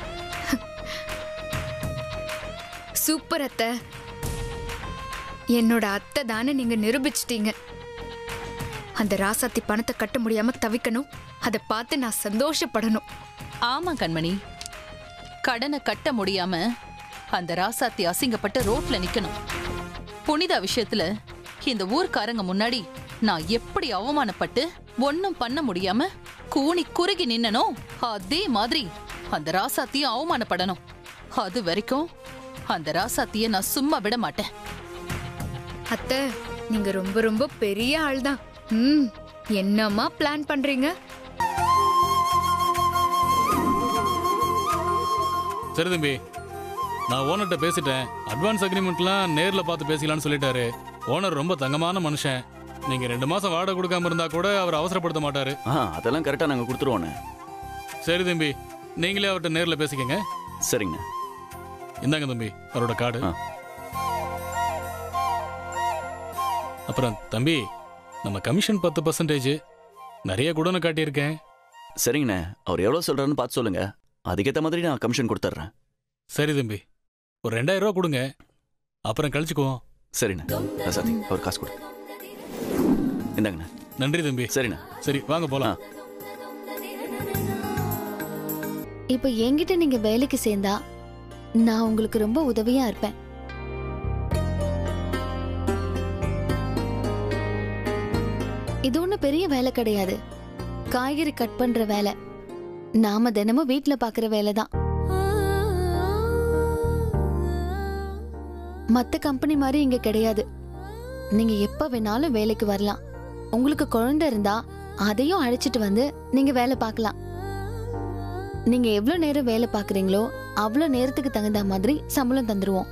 சூப்பர் அத்தை என்னோட அத்தை தானே நீங்க நிரூபிச்சிட்டீங்க அந்த ராசாத்தி பணத்தை கட்ட முடியாம தவிக்கணும் அதை பார்த்து நான் சந்தோஷப்படணும் ஆமா கண்மணி கடனை கட்ட முடியாம அந்த ராசாத்தி அசிங்கப்பட்டு ரோட்ல நிக்கணும் புனிதா விஷயத்துல இந்த ஊர்க்காரங்க முன்னாடி நான் எப்படி அவமானப்பட்டு ஒன்னும் பண்ண முடியாம கூனி குறுகி நின்னனோ அதே மாதிரி அந்த ராசாத்தியும் அவமானப்படணும் அது வரைக்கும் அந்த ராசாத்திய நான் சும்மா விட மாட்டேன் அத்தை நீங்க ரொம்ப ரொம்ப பெரிய ஆள் தான் ம் என்னம்மா பிளான் பண்றீங்க சரி தம்பி நான் ஓனர்கிட்ட பேசிட்டேன் அட்வான்ஸ் அக்ரிமெண்ட்லாம் நேர்ல பார்த்து பேசிக்கலாம்னு சொல்லிட்டாரு ஓனர் ரொம்ப தங்கமான மனுஷன் நீங்க ரெண்டு மாசம் வாடகை கொடுக்காம இருந்தா கூட அவர் அவசரப்படுத்த மாட்டாரு ஆ அதெல்லாம் கரெக்டா நாங்க கொடுத்துருவோண்ணே சரி தம்பி நீங்களே அவர்கிட்ட நேர்ல பேசிக்கங்க சரிங்க இந்தாங்க தம்பி அவரோட கார்டு அப்புறம் தம்பி நம்ம கமிஷன் பத்து பர்சன்டேஜ் நிறைய குடனை காட்டியிருக்கேன் சரிங்கண்ணே அவர் எவ்வளவு சொல்றாருன்னு பார்த்து சொல்லுங்க அதுக்கேற்ற மாதிரி நான் கமிஷன் கொடுத்துட்றேன் சரி தம்பி ஒரு ரெண்டாயிரம் ரூபா கொடுங்க அப்புறம் கழிச்சுக்குவோம் சரிண்ணே ரசாதி அவர் காசு கொடு இந்தாங்கண்ணே நன்றி தம்பி சரிண்ணே சரி வாங்க போலாம் இப்போ என்கிட்ட நீங்க வேலைக்கு சேர்ந்தா நான் உங்களுக்கு ரொம்ப உதவியா இருப்பேன் இது ஒன்றும் பெரிய வேலை கிடையாது காய்கறி கட் பண்ற வேலை நாம தினமும் வீட்ல பாக்குற வேலை தான் மத்த கம்பெனி மாதிரி இங்க கிடையாது நீங்க எப்ப வேணாலும் வேலைக்கு வரலாம் உங்களுக்கு குழந்தை இருந்தா அதையும் அழைச்சிட்டு வந்து நீங்க வேலை பார்க்கலாம் நீங்க எவ்வளவு நேரம் வேலை பாக்குறீங்களோ அவ்வளவு நேரத்துக்கு தகுந்த மாதிரி சம்பளம் தந்துருவோம்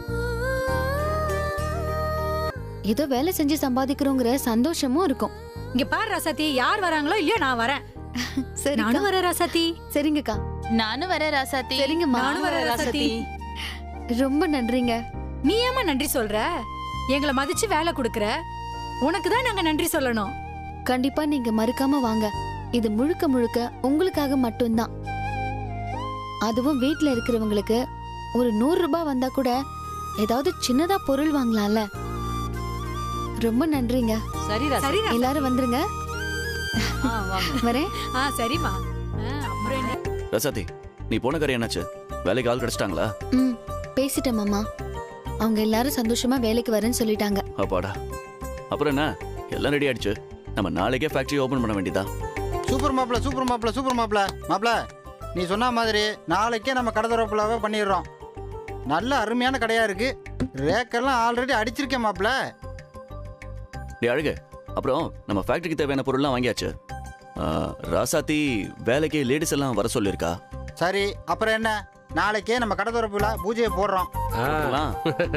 ஏதோ வேலை செஞ்சு சம்பாதிக்கிறோங்கிற சந்தோஷமும் இருக்கும் இங்க பாரு ரசதி யார் வராங்களோ இல்லையோ நான் வரேன் சரி நானும் வரேன் ரசதி சரிங்கக்கா நானும் வரேன் ராசாத்தி சரிங்கம்மா நானும் வரேன் ராசாத்தி. ரொம்ப நன்றிங்க நீ ஏமா நன்றி சொல்ற எங்களை மதிச்சு வேலை கொடுக்கற உனக்கு தான் நாங்க நன்றி சொல்லணும் கண்டிப்பா நீங்க மறுக்காம வாங்க இது முழுக்க முழுக்க உங்களுக்காக மட்டும்தான் அதுவும் வீட்ல இருக்கிறவங்களுக்கு ஒரு நூறு ரூபாய் வந்தா கூட ஏதாவது சின்னதா பொருள் வாங்கலாம்ல ரொம்ப நன்றிங்க சரி ரா சரி எல்லாரும் வந்துருங்க வரேன் ஆ சரிம்மா ஆ, அப்புறம் என்ன ரசாதி நீ போன காரியம் என்னாச்சு வேலைக்கு ஆள் கிடைச்சிட்டாங்களா ம் பேசிட்டேன் மாமா அவங்க எல்லாரும் சந்தோஷமா வேலைக்கு வரேன்னு சொல்லிட்டாங்க அப்பாடா அப்புறம் என்ன எல்லாம் ரெடி ஆயிடுச்சு நம்ம நாளைக்கே ஃபேக்டரி ஓபன் பண்ண வேண்டியதா சூப்பர் மாப்பிள சூப்பர் மாப்பிள சூப்பர் மாப்பிள மாப்பிள நீ சொன்ன மாதிரி நாளைக்கே நம்ம கடை திறப்புலாவே பண்ணிடுறோம் நல்ல அருமையான கடையா இருக்கு ரேக்கெல்லாம் ஆல்ரெடி அடிச்சிருக்கேன் மாப்பிள டே அழகு அப்புறம் நம்ம ஃபேக்டரிக்கு தேவையான பொருள்லாம் வாங்கியாச்சு ஆ, ராசாத்தி வேலைக்கு லேடிஸ் எல்லாம் வர சொல்லியிருக்கா சரி அப்புறம் என்ன நாளைக்கே நம்ம கடை திறப்புல பூஜையை போடுறோம் போட்டுடலாம்.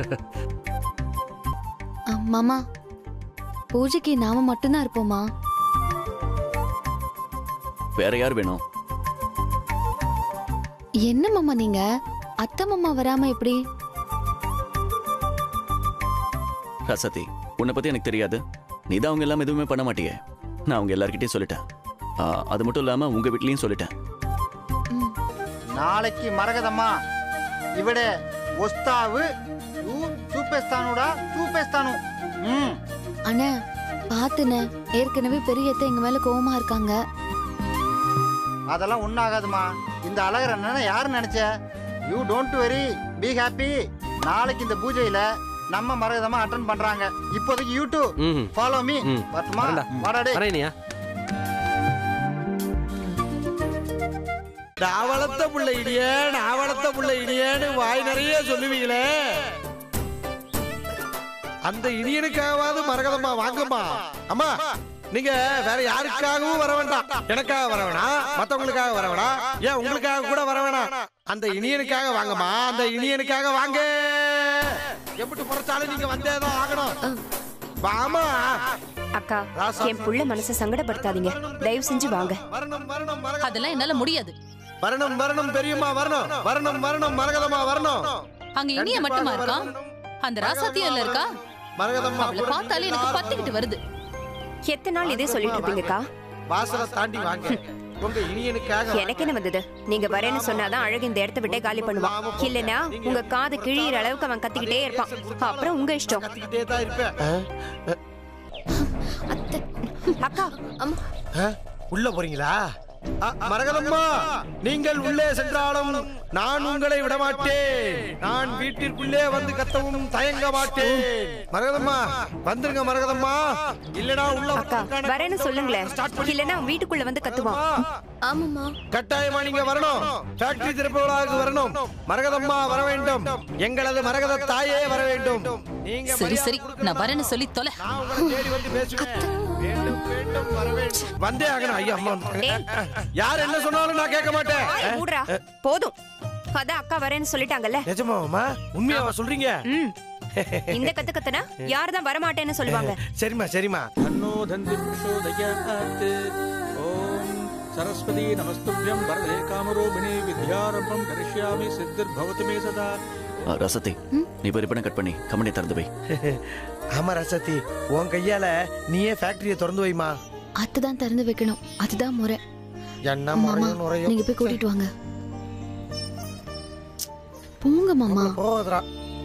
ஆ, மாமா பூஜைக்கு நாம மட்டும்தான் இருப்போமா வேற யார் வேணும் என்ன மாமா நீங்க அத்தை மாமா வராம எப்படி ராசாத்தி உன்னை பத்தி எனக்கு தெரியாது நீ தான் அவங்க எல்லாம் எதுவுமே பண்ண மாட்டியே நான் அவங்க எல்லார்கிட்டயும் சொல்லிட்டேன் ஆ, அது மட்டும் இல்லாம உங்க வீட்லயும் சொல்லிட்டேன் நாளைக்கு மரகதம்மா இவட ஒஸ்தாவு யூ சூப்பேஸ்தானுடா சூப்பேஸ்தானு ம் அண்ணா பாத்துன ஏற்கனவே பெரிய அத்தை எங்க மேல கோவமா இருக்காங்க அதெல்லாம் ஒன்றாகாதுமா இந்த அழகர் அண்ணனை யாரு நினைச்ச you don't very be happy நாளைக்கு இந்த பூஜையில நம்ம மரகதமா அட்டன் பண்றாங்க இப்போதைக்கு யூ டூ ஃபாலோ மீ வரட்டுமா வாடா டேய். வரேனியா நான் வளர்த்த புள்ள இடியே நான் வளர்த்த புள்ள இடியேன்னு வாய் நிறைய சொல்லுவீங்களே அந்த இடியனுக்காவது மரகதம்மா வாங்கம்மா அம்மா நீங்க வேற யாருக்காகவும் வர வேண்டாம் எனக்காக வர வேணாம் மத்தவங்களுக்காக வர வேணாம் ஏன் உங்களுக்காக கூட வர வேணாம் அந்த இனியனுக்காக வாங்கம்மா அந்த இனியனுக்காக வாங்க எப்படி புறச்சாலும் நீங்க வந்தேதான் ஆகணும் வாமா அக்கா என் புள்ள மனசை சங்கடப்படுத்தாதீங்க தயவு செஞ்சு வாங்க அதெல்லாம் என்னால முடியாது வரணும் வரணும் பெரியம்மா வரணும் வரணும் வரணும் மரகதம்மா வரணும் அங்க இனிய மட்டுமா இருக்கா அந்த ராசாத்தியும் இல்ல இருக்கா மரகதம்மா அவளை பார்த்தாலே எனக்கு பத்திக்கிட்டு வருது எத்தனை நாள் இதே சொல்லிட்டு இருப்பீங்கக்கா வாசலை தாண்டி வாங்க உங்க இனியனுக்காக எனக்கு என்ன வந்தது நீங்க வரேன்னு சொன்னாதான் அழகு இந்த இடத்த விட்டே காலி பண்ணுவான் இல்லனா உங்க காது கிழியிற அளவுக்கு அவன் கத்திக்கிட்டே இருப்பான் அப்புறம் உங்க இஷ்டம் கத்திக்கிட்டே தான் இருப்பேன் அக்கா ஆ? உள்ள போறீங்களா அ, மரகதம்மா நீங்கள் உள்ளே சென்றாலும் நான் உங்களை விட மாட்டேன் நான் வீட்டிற்குள்ளே வந்து கத்தவும் தயங்க மாட்டேன் மரகதம்மா வந்துருங்க மரகதம்மா இல்லனா உள்ள அக்கா வரேன்னு சொல்லுங்களேன் இல்லனா அவன் வீட்டுக்குள்ள வந்து கத்துவான் ஆமாமா கட்டாயமா நீங்க வரணும் ஃபேக்டரி திறப்பு விழாவுக்கு வரணும் மரகதம்மா வர வேண்டும் எங்களது மரகத தாயே வர வேண்டும் நீங்க சரி சரி நான் வரேன்னு சொல்லி தொலை தேடி வந்து பேசுவேன் வேண்டும் வேண்டும் வர வேண்டும் வந்தே ஆகணும் ஐயா அம்மா வந்துட்டாங்க. யார் என்ன சொன்னாலும் நான் கேட்க மாட்டேன் வாயை மூடுறா போதும் அதான் அக்கா வரேன்னு சொல்லிட்டாங்கல்ல நிஜமாவாமா உண்மையாவா சொல்றீங்க ம் இந்த கத்து கத்துனா யார் தான் வரமாட்டேன்னு சொல்லுவாங்க சரிம்மா சரிம்மா तन्नो धन्ति प्रचोदयात् ॐ सरस्वती नमस्तुभ्यं वरदे कामरूपिणे विद्यारम्भं करिष्यामि सिद्धिर्भवतु मे सदा ஆ, ராசாத்தி நீ போய் ரிப்பனை கட் பண்ணி கம்பெனி திறந்து வை ஆமா ரசத்தி உன் கையால நீயே ஃபேக்டரியை திறந்து வைமா அத்தை தான் திறந்து வைக்கணும் அதுதான் முறை என்ன மாமா முறையும் நுறையும் நீங்க போய் கூட்டிட்டு வாங்க போங்க மாமா போதரா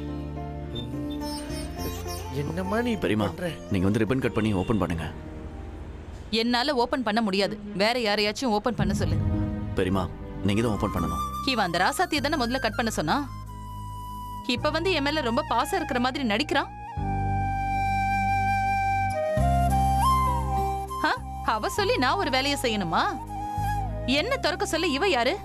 என்னம்மா நீ இப்படி பெரியமா பண்ற நீங்க வந்து ரிப்பன் கட் பண்ணி ஓபன் பண்ணுங்க என்னால ஓபன் பண்ண முடியாது வேற யாரையாச்சும் ஓபன் பண்ண சொல்லு பெரியமா நீங்க தான் ஓபன் பண்ணணும் இவன் அந்த ராசாத்திய தானே முதல்ல கட் பண்ண சொன்னா இப்ப வந்து என் மேல ரொம்ப பாசம் இருக்கிற மாதிரி நடிக்கிறான் ஆ? அவ சொல்லி நான் ஒரு வேலையை செய்யணுமா என்ன திறக்க சொல்லி இவ யாரு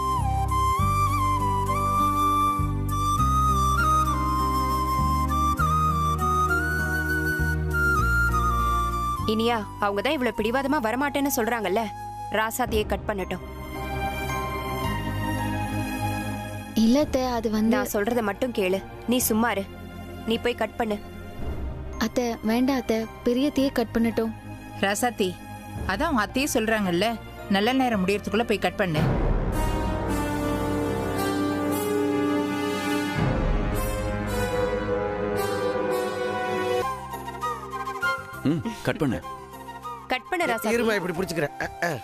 இனியா அவங்க தான் இவ்வளவு பிடிவாதமா வரமாட்டேன்னு சொல்றாங்கல்ல ராசாத்தியை கட் பண்ணட்டும் இல்ல அத்தை அது வந்து நான் சொல்றத மட்டும் கேளு நீ சும்மா இரு நீ போய் கட் பண்ணு அத்தை வேண்டாம் அத்தை பெரிய தீயை கட் பண்ணட்டும் ராசாத்தி அதான் உங்க அத்தையே சொல்றாங்கல்ல நல்ல நேரம் முடியறதுக்குள்ள போய் கட் பண்ணு ம் கட் பண்ணு கட் பண்ணு ராசாத்தி இருமா இப்படி பிடிச்சுக்கிறேன் அ, அ.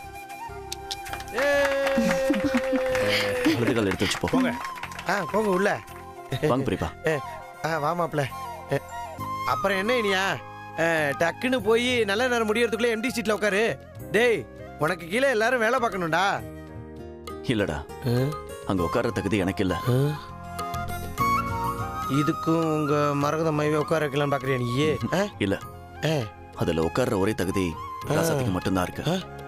வலது கால் எடுத்து வச்சு போங்க ஆ போங்க உள்ள வாங்க பெரியப்பா ஏ, ஆ வாமாப்ல ஏ, அப்புறம் என்ன இனியா ஏ, டக்குன்னு போய் நல்ல நேரம் முடியறதுக்குள்ள எம்டி சீட்ல உட்காரு டேய் உனக்கு கீழே எல்லாரும் வேலை பார்க்கணும்டா இல்லடா அங்க உட்கார தகுதி எனக்கு இல்ல இதுக்கும் உங்க மரகத மைவை உட்கார வைக்கலாம்னு பாக்குறியா நீ ஆ? இல்ல ஆ. அதுல உட்கார்ற ஒரே தகுதி ராசாத்திக்கு மட்டும்தான் இருக்கு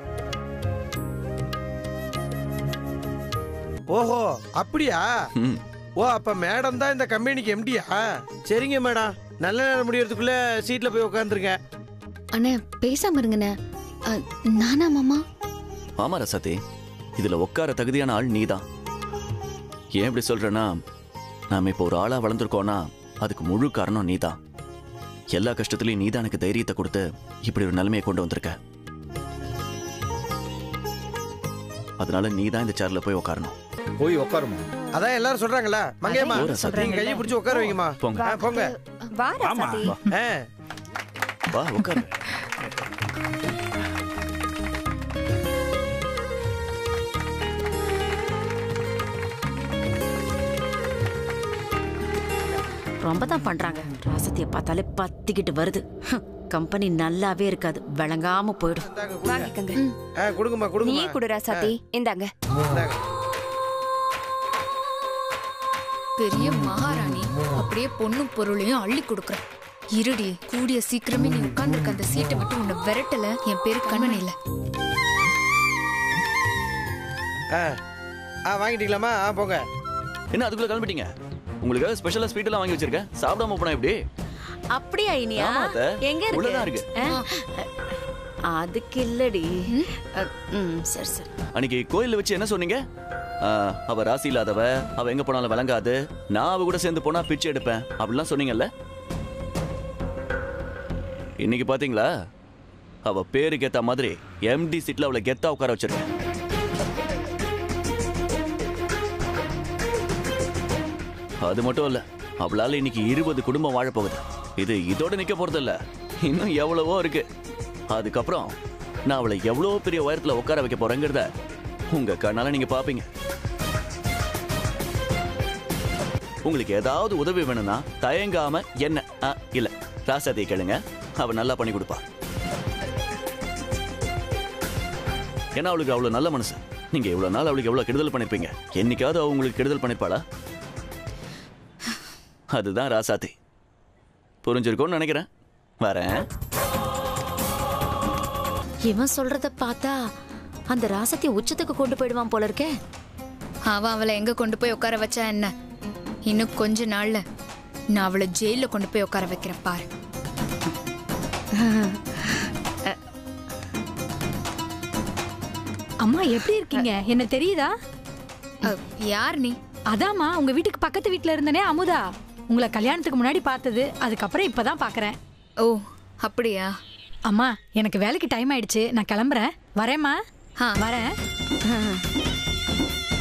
ஓஹோ அப்படியா ம். ஓ அப்ப மேடம் தான் இந்த கம்பெனிக்கு எம்டியா சரிங்க மேடம் நல்ல நேரம் முடியறதுக்குள்ள சீட்ல போய் உட்காந்துருங்க அண்ணே பேசாம இருங்கண்ணே அ, நானா மாமா ஆமா ரசாத்தி இதுல உட்கார தகுதியான ஆள் நீதான் ஏன் இப்படி சொல்றேன்னா நாம இப்போ ஒரு ஆளா வளர்ந்துருக்கோம்னா அதுக்கு முழு காரணம் நீதான் எல்லா கஷ்டத்துலயும் நீதான் எனக்கு தைரியத்தை கொடுத்து இப்படி ஒரு நிலைமையை கொண்டு வந்திருக்க அதனால நீதான் இந்த சேர்ல போய் உட்காரணும் போய் உட்காருமா அதான் எல்லாரும் சொல்றாங்கல்ல மங்கையம்மா அதான் சொல்றாங்கல்ல. நீங்க கையை பிடிச்சி உட்கார வைங்கம்மா போங்க. ஆ, போங்க வா ஆமா ராசாத்தி ஆ வா உட்காரு ரொம்ப தான் பண்றாங்க ராசத்திய பார்த்தாலே பத்திக்கிட்டு வருது ஹம், கம்பெனி நல்லாவே இருக்காது விளங்காம போயிடும் வாங்கிக்கங்க ஆ கொடுங்கம்மா நீயே கொடுங்கம்மா குடு ராசாத்தி இந்தாங்க இந்தாங்க. பெரிய மகாராணி அப்படியே பொண்ணும் பொருளையும் அள்ளி கொடுக்குறேன் இருடி கூடிய சீக்கிரமே நீ உட்கார்ந்திருக்க அந்த சீட்டை விட்டு உன்னை விரட்டல என் பேரு கண்மணி இல்ல ஆ ஆ வாங்கிட்டீங்களாம்மா ஆ போங்க என்ன அதுக்குள்ள கிளம்பிட்டீங்க உங்களுக்காக ஸ்பெஷலா ஸ்வீட் எல்லாம் வாங்கி வச்சிருக்கேன் சாப்பிடாம போனா எப்படி அப்படியா இனியா ஆமா அத்தை. எங்க உள்ளதான் இருக்கு இருக்கு. ஆ, அதுக்கு இல்லடி அ, ம் சரி சரி அன்னைக்கு கோயில்ல வச்சு என்ன சொன்னீங்க ஆ, அவ ராசி இல்லாதவ அவ எங்க போனாலும் விளங்காது நான் அவ கூட சேர்ந்து போனா பிச்சை எடுப்பேன் அப்படிலாம் சொன்னீங்கல்ல இன்னைக்கு பாத்தீங்களா அவ பேருக்கு ஏத்த மாதிரி எம்டி சீட்ல அவளை கெத்தா உட்கார வச்சிருக்கேன் அது மட்டும் இல்ல அவளால இன்னைக்கு இருபது குடும்பம் வாழ போகுது இது இதோட நிக்க போறது இல்ல இன்னும் எவ்வளவோ இருக்கு அதுக்கப்புறம் நான் அவளை எவ்வளோ பெரிய உயரத்துல உட்கார வைக்க போறேங்கிறத உங்க கண்ணால நீங்க பாப்பீங்க உங்களுக்கு ஏதாவது உதவி வேணும்னா தயங்காம என்ன ஆ, இல்ல ராசாதியை கேளுங்க அவ நல்லா பண்ணி கொடுப்பா ஏன்னா அவளுக்கு அவ்வளவு நல்ல மனசு நீங்க இவ்வளவு நாள் அவளுக்கு எவ்வளவு கெடுதல் பண்ணிருப்பீங்க என்னைக்காவது அவ உங்களுக்கு கெடுதல் பண்ணிருப்பாளா அதுதான் ராசாத்தி புரிஞ்சிருக்கும்னு நினைக்கிறேன் வரேன் இவன் சொல்றத பார்த்தா அந்த ராசத்திய உச்சத்துக்கு கொண்டு போயிடுவான் போல இருக்கே அவன் அவளை எங்க கொண்டு போய் உட்கார வச்சா என்ன இன்னும் கொஞ்ச நாள்ல நான் அவளை ஜெயில கொண்டு போய் உட்கார வைக்கிறேன் பாரு அம்மா எப்படி இருக்கீங்க என்ன தெரியுதா யார் நீ அதாம்மா உங்க வீட்டுக்கு பக்கத்து வீட்ல இருந்தனே அமுதா உங்களை கல்யாணத்துக்கு முன்னாடி பார்த்தது அதுக்கப்புறம் இப்பதான் பாக்குறேன் ஓ அப்படியா அம்மா எனக்கு வேலைக்கு டைம் ஆயிடுச்சு நான் கிளம்புறேன் வரேம்மா வரேன்